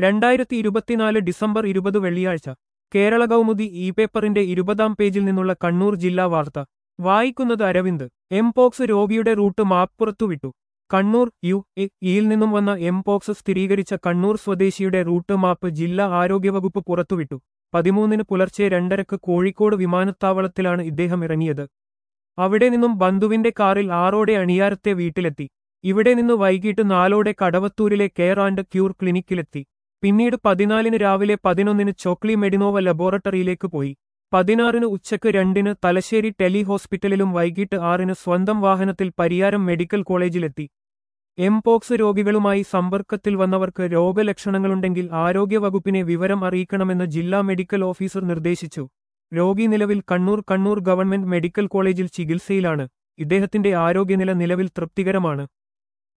രണ്ടായിരത്തി ഇരുപത്തിനാല് ഡിസംബർ ഇരുപത് വെള്ളിയാഴ്ച കേരള കൗമുദി ഇ പേപ്പറിന്റെ ഇരുപതാം പേജിൽ നിന്നുള്ള കണ്ണൂർ ജില്ലാ വാർത്ത വായിക്കുന്നത് അരവിന്ദ് എംപോക്സ് രോഗിയുടെ റൂട്ട് മാപ്പ് പുറത്തുവിട്ടു കണ്ണൂർ യു എ ഇയിൽ നിന്നും വന്ന എംപോക്സ് സ്ഥിരീകരിച്ച കണ്ണൂർ സ്വദേശിയുടെ റൂട്ട് മാപ്പ് ജില്ലാ ആരോഗ്യവകുപ്പ് പുറത്തുവിട്ടു പതിമൂന്നിന് പുലർച്ചെ രണ്ടരക്ക് കോഴിക്കോട് വിമാനത്താവളത്തിലാണ് ഇദ്ദേഹം ഇറങ്ങിയത് അവിടെ നിന്നും ബന്ധുവിന്റെ കാറിൽ ആറോടെ അണിയാരത്തെ വീട്ടിലെത്തി ഇവിടെ നിന്ന് വൈകിട്ട് നാലോടെ കടവത്തൂരിലെ കെയർ ആൻഡ് ക്യൂർ ക്ലിനിക്കിലെത്തി പിന്നീട് പതിനാലിന് രാവിലെ പതിനൊന്നിന് ചോക്ലി മെഡിനോവ ലബോറട്ടറിയിലേക്ക് പോയി പതിനാറിന് ഉച്ചയ്ക്ക് രണ്ടിന് തലശ്ശേരി ടെലി ഹോസ്പിറ്റലിലും വൈകിട്ട് ആറിന് സ്വന്തം വാഹനത്തിൽ പരിയാരം മെഡിക്കൽ കോളേജിലെത്തി എംപോക്സ് രോഗികളുമായി സമ്പർക്കത്തിൽ വന്നവർക്ക് രോഗലക്ഷണങ്ങളുണ്ടെങ്കിൽ ആരോഗ്യവകുപ്പിനെ വിവരം അറിയിക്കണമെന്ന് ജില്ലാ മെഡിക്കൽ ഓഫീസർ നിർദ്ദേശിച്ചു രോഗി നിലവിൽ കണ്ണൂർ കണ്ണൂർ ഗവൺമെന്റ് മെഡിക്കൽ കോളേജിൽ ചികിത്സയിലാണ് ഇദ്ദേഹത്തിന്റെ ആരോഗ്യനില നിലവിൽ തൃപ്തികരമാണ്